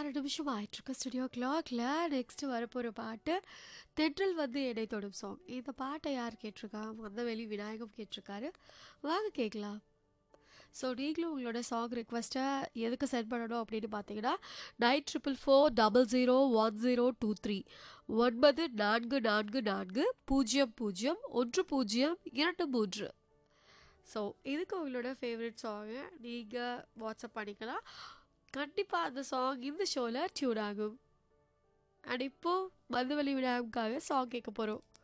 ஆறு நிமிஷம் ஆயிட்டுருக்கு ஸ்டுடியோ கிளாக்ல நெக்ஸ்ட் வரப்போகிற பாட்டு தென்றல் வந்து என்னை தொடும் சாங் இந்த பாட்டை யார் கேட்டிருக்கா மந்தவெளி விநாயகம் கேட்டிருக்காரு வாங்க கேட்கலாம் ஸோ நீங்களும் உங்களோட சாங் ரிக்வெஸ்ட்டை எதுக்கு சென்ட் பண்ணணும் அப்படின்னு பார்த்தீங்கன்னா nine triple four double zero one zero two three ஒன்பது நான்கு நான்கு நான்கு பூஜ்ஜியம் பூஜ்ஜியம் ஒன்று பூஜ்ஜியம் இரண்டு மூன்று ஸோ இதுக்கு உங்களோட ஃபேவரட் சாங்கை நீங்கள் வாட்ஸ்அப் பண்ணிக்கலாம் கண்டிப்பாக அந்த சாங் இந்த ஷோவில் டியூன் ஆகும் அண்ட் இப்போது மதுவலி விநாயகம்காக சாங் கேட்க போகிறோம்